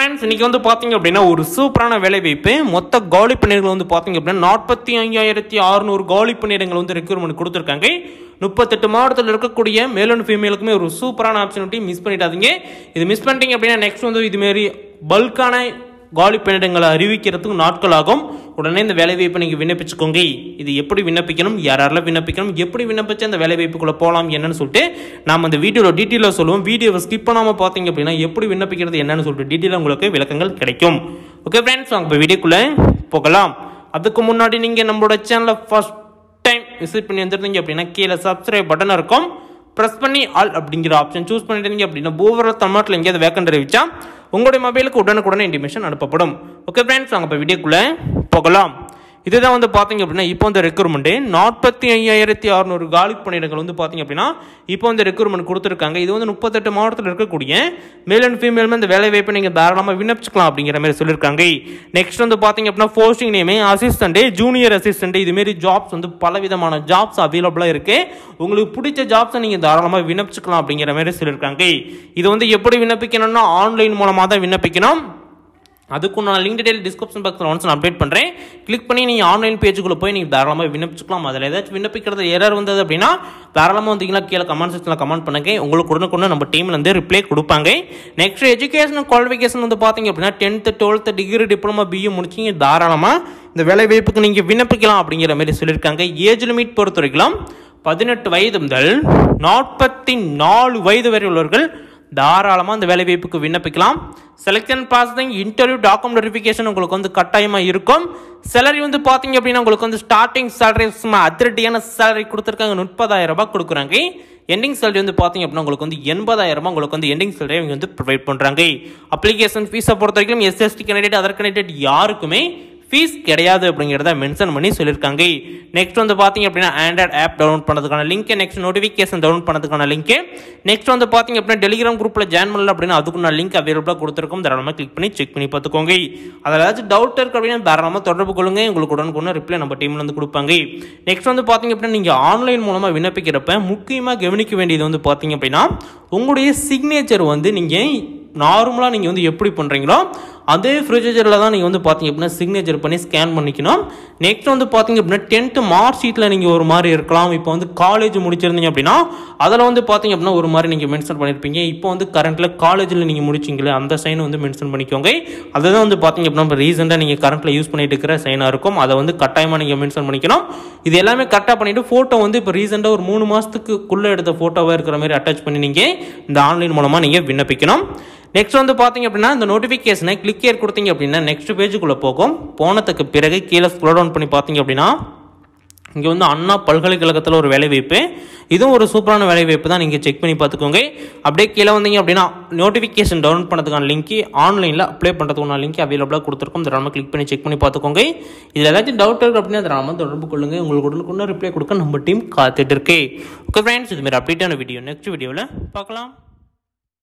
friends இன்னைக்கு வந்து பார்த்தீங்க அப்படின்னா ஒரு சூப்பரான வேலை வாய்ப்பு மொத்த காலி பணியிடங்கள் வந்து பார்த்தீங்க அப்படின்னா நாற்பத்தி ஐயாயிரத்தி அறுநூறு காலி பணியிடங்கள் வந்து ரெக்ரூட்மெண்ட் கொடுத்துருக்காங்க முப்பத்தெட்டு மாவட்டத்தில் இருக்கக்கூடிய மேல் அண்ட் ஃபீமேலுக்குமே ஒரு சூப்பரான ஆப்பர்ச்சுனிட்டி மிஸ் பண்ணிட்டாதீங்க இது மிஸ் பண்ணிட்டீங்க அப்படின்னா நெக்ஸ்ட் வந்து இதுமாரி பல்கான காலி பணியிடங்களை அறிவிக்கிறதுக்கு நாட்கள் ஆகும் உடனே இந்த வேலை வாய்ப்பை நீங்கள் விண்ணப்பிச்சுக்கோங்க இது எப்படி விண்ணப்பிக்கணும் யாரெல்லாம் விண்ணப்பிக்கணும் எப்படி விண்ணப்பிச்சு அந்த வேலை வாய்ப்புக்குள்ளே போகலாம் என்னன்னு சொல்லிட்டு நாம் அந்த வீடியோவில் டீட்டெயிலாக சொல்லுவோம் வீடியோவை ஸ்கிப் பண்ணாமல் பார்த்தீங்க அப்படின்னா எப்படி விண்ணப்பிக்கிறது என்னன்னு சொல்லிட்டு டீட்டெயிலாக உங்களுக்கு விளக்கங்கள் கிடைக்கும் ஓகே ஃப்ரெண்ட்ஸ் வாங்க இப்போ வீடியோக்குள்ளே போகலாம் அதுக்கு முன்னாடி நீங்கள் நம்மளோட சேனலை ஃபர்ஸ்ட் டைம் விசிட் பண்ணி வந்துருந்தீங்க அப்படின்னா கீழே சப்ஸ்கிரைப் பட்டன் இருக்கும் ப்ரெஸ் பண்ணி ஆல் அப்படிங்கிற ஆப்ஷன் சூஸ் பண்ணிட்டீங்க அப்படின்னா ஒவ்வொரு தமிழ்நாட்டில் எங்கேயாவது வேக்கண்ட் அறிவிச்சா உங்களுடைய மொபைலுக்கு உடனுக்குடனே இன்டிமேஷன் அனுப்பப்படும் ஓகே ஃப்ரெண்ட்ஸ் வாங்க இப்போ வீடியோக்குள்ளே போகலாம் இதுதான் வந்து பார்த்தீங்க அப்படின்னா இப்போ வந்து ரெக்ரூட்மெண்ட்டு நாற்பத்தி ஐயாயிரத்தி அறுநூறு காலி பணியிடங்கள் வந்து பார்த்தீங்க அப்படின்னா இப்போ வந்து ரெக்ரூட்மெண்ட் கொடுத்துருக்காங்க இது வந்து முப்பத்தெட்டு மாவட்டத்தில் இருக்கக்கூடிய மேல் அண்ட் ஃபீமேல் இந்த வேலை வாய்ப்பை நீங்கள் தாராளமாக விண்ணப்பிச்சுக்கலாம் அப்படிங்கிற மாதிரி சொல்லியிருக்காங்க நெக்ஸ்ட் வந்து பார்த்தீங்க அப்படின்னா போஸ்டிங் நேமே அசிஸ்டண்ட்டு ஜூனியர் அசிஸ்டண்ட் இதுமாரி ஜாப்ஸ் வந்து பல விதமான ஜாப்ஸ் அவைலபிளாக இருக்கு உங்களுக்கு பிடிச்ச ஜாப்ஸை நீங்கள் தாராளமாக விண்ணப்பிச்சுக்கலாம் அப்படிங்கிற மாதிரி சொல்லியிருக்காங்க இது வந்து எப்படி விண்ணப்பிக்கணும்னா ஆன்லைன் மூலமாக தான் விண்ணப்பிக்கணும் அதுக்கும் நான் லிங்க் டீடைல் டிஸ்கிரிப்ஷன் பாக்ஸில் ஒன்ஸ் நான் அப்டேட் பண்ணுறேன் கிளிக் பண்ணி நீங்கள் ஆன்லைன் பேஜுக்குள்ளே போய் நீங்கள் தாராளமாக விண்ணப்பிச்சுக்கலாம் அதில் ஏதாச்சும் விண்ணப்பிக்கிறது எரர் வந்தது அப்படின்னா தாராளமாக வந்தீங்கன்னா கீழே கமெண்ட் செக்ஷனில் கமெண்ட் பண்ணுங்க உங்களுக்கு உடனுக்குடனே நம்ம டீமில் வந்து ரிப்ளை கொடுப்பாங்க நெக்ஸ்ட் எஜுகேஷன் குவாலிஃபிகேஷன் வந்து பார்த்தீங்க அப்படின்னா tenth twelfth degree diploma BA முடிச்சிங்க தாராளமாக இந்த வேலை வாய்ப்புக்கு நீங்கள் விண்ணப்பிக்கலாம் அப்படிங்கிற மாதிரி சொல்லியிருக்காங்க ஏஜ் லிமிட் பொறுத்த வரைக்கும் பதினெட்டு வயது முதல் நாற்பத்தி நாலு வயது வரை உள்ளவர்கள் தாராளமாக அந்த வேலை வாய்ப்புக்கு விண்ணப்பிக்கலாம் selection processing interview document verification உங்களுக்கு வந்து கட்டாயமாக இருக்கும் சேலரி வந்து பார்த்தீங்க அப்படின்னா உங்களுக்கு வந்து ஸ்டார்டிங் சேலரி சும்மா அதிரடியான சேலரி கொடுத்துருக்காங்க முப்பதாயிரம் ரூபாய் கொடுக்குறாங்க எண்டிங் சேலரி வந்து பார்த்தீங்க அப்படின்னா உங்களுக்கு வந்து எண்பதாயிரம் ரூபாய் உங்களுக்கு வந்து எண்டிங் சேலரி அவங்க வந்து ப்ரொவைட் பண்ணுறாங்க அப்ளிகேஷன் ஃபீஸை பொறுத்த வரைக்கும் எஸ்எஸ்டி கேண்டிடேட் அதர் கேண்டிடேட் யாருக்குமே ஃபீஸ் கிடையாது அப்படிங்கிறத மென்ஷன் பண்ணி சொல்லியிருக்காங்க நெக்ஸ்ட் வந்து பார்த்தீங்க அப்படின்னா ஆண்ட்ராய்ட் ஆப் டவுன்லோட் பண்ணதுக்கான லிங்க் நெக்ஸ்ட் நோட்டிஃபிகேஷன் டவுன்லோட் பண்ணதுக்கான லிங்க் நெக்ஸ்ட் வந்து பார்த்தீங்க அப்படின்னா டெலிகிராம் குரூப்பில் ஜாயின் பண்ணல அப்படின்னா அதுக்கு நான் லிங்க் அவைலபிளாக கொடுத்துருக்கோம் தாராளமாக கிளிக் பண்ணி செக் பண்ணி பார்த்துக்கோங்க அதில் ஏதாச்சும் டவுட் இருக்கு அப்படின்னா தாராளமாக தொடர்பு கொள்ளுங்க உங்களுக்கு உடனுக்குடனே ரிப்ளை நம்ம டீமில் வந்து கொடுப்பாங்க நெக்ஸ்ட் வந்து பார்த்தீங்க அப்படின்னா நீங்கள் ஆன்லைன் மூலமாக விண்ணப்பிக்கிறப்ப முக்கியமாக கவனிக்க வேண்டியது வந்து பார்த்தீங்க அப்படின்னா உங்களுடைய சிக்னேச்சர் வந்து நீங்கள் நார்மலாக நீங்கள் வந்து எப்படி பண்ணுறீங்களோ அதே ப்ரொசீஜரில் தான் நீங்கள் வந்து பார்த்தீங்க அப்படின்னா சிக்னேச்சர் பண்ணி ஸ்கேன் பண்ணிக்கணும் நெக்ஸ்ட் வந்து பார்த்தீங்க அப்படின்னா டென்த்து மார்க் ஷீட்டில் நீங்கள் ஒரு மாதிரி இருக்கலாம் இப்போ வந்து காலேஜ் முடிச்சிருந்தீங்க அப்படின்னா அதில் வந்து பார்த்தீங்க அப்படின்னா ஒரு மாதிரி நீங்கள் மென்ஷன் பண்ணியிருப்பீங்க இப்போ வந்து கரண்ட்டில் காலேஜில் நீங்கள் முடிச்சிங்களே அந்த சைன் வந்து மென்ஷன் பண்ணிக்கோங்க அதுதான் வந்து பார்த்தீங்க அப்படின்னா இப்போ ரீசெண்டாக நீங்கள் கரண்ட்டில் யூஸ் பண்ணிட்டு இருக்கிற சைனாக இருக்கும் அதை வந்து கட்டாயமாக நீங்கள் மென்ஷன் பண்ணிக்கணும் இது எல்லாமே கரெக்டாக பண்ணிவிட்டு ஃபோட்டோ வந்து இப்போ ரீசெண்டாக ஒரு மூணு மாதத்துக்குள்ளே எடுத்த ஃபோட்டோவாக இருக்கிற மாதிரி அட்டாச் பண்ணி நீங்கள் இந்த ஆன்லைன் மூலமாக நீங்கள் விண்ணப்பிக்கணும் நெக்ஸ்ட் வந்து பார்த்தீங்க அப்படின்னா இந்த நோட்டிஃபிகேஷனை கிளிக் ஏர் கொடுத்தீங்க அப்படின்னா நெக்ஸ்ட் பேஜுக்குள்ளே போகும் போனதுக்கு பிறகு கீழே ஸ்க்ரோல் டவுன் பண்ணி பார்த்தீங்க அப்படின்னா இங்கே வந்து அண்ணா பல்கலைக்கழகத்தில் ஒரு வேலை வாய்ப்பு இதுவும் ஒரு சூப்பரான வேலை வாய்ப்பு தான் நீங்கள் செக் பண்ணி பார்த்துக்கோங்க அப்படியே கீழே வந்தீங்க அப்படின்னா நோட்டிஃபிகேஷன் டவுன்லோட் பண்ணதுக்கான லிங்க் ஆன்லைனில் அப்ளை பண்ணுறதுக்கான லிங்க் அவைலபிளாக கொடுத்துருக்கோம் தாராளமாக கிளிக் பண்ணி செக் பண்ணி பார்த்துக்கோங்க இதில் ஏதாச்சும் டவுட் இருக்குது அப்படின்னா தாராளமாக தொடர்பு கொள்ளுங்க உங்களுக்கு உடனுக்குள்ள ரிப்ளை கொடுக்க நம்ம டீம் காத்துட்டு இருக்கு ஓகே ஃப்ரெண்ட்ஸ் இதுமாரி அப்டேட்டான வீடியோ நெக்ஸ்ட் வீடியோவில் பார்க்கலாம்